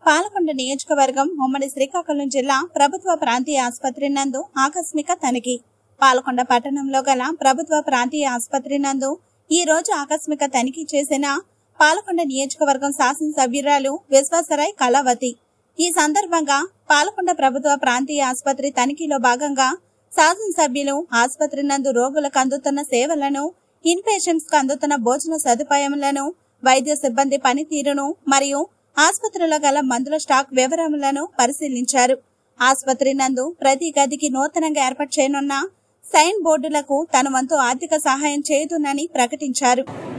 పాలకొండ నియోజకవర్గం ఉమ్మడి శ్రీకాకుళం జిల్లా ప్రభుత్వ ప్రాంతీయ ఆసుపత్రి నందు ఆకస్మిక తనిఖీ పాలకొండ పట్టణంలో గల ప్రభుత్వ ప్రాంతీయ ఆసుపత్రి నందు ఈ రోజు ఆకస్మిక తనిఖీ చేసిన పాలకొండ నియోజకవర్గం శాసనసభ్యురాలు విశ్వాసరాయ్ కళావతి ఈ సందర్భంగా పాలకొండ ప్రభుత్వ ప్రాంతీయ ఆసుపత్రి తనిఖీలో భాగంగా శాసనసభ్యులు ఆసుపత్రి నందు రోగులకు అందుతున్న సేవలను ఇన్ పేషెంట్స్ కు అందుతున్న భోజన సదుపాయములను వైద్య సిబ్బంది పనితీరును మరియు ఆసుపత్రిలో గల మందుల స్టాక్ వివరములను పరిశీలించారు ఆసుపత్రి నందు ప్రతి గదికి నూతనంగా ఏర్పాటు చేయనున్న సైన్ బోర్డులకు తన వంతు ఆర్థిక సహాయం చేయుతునని ప్రకటించారు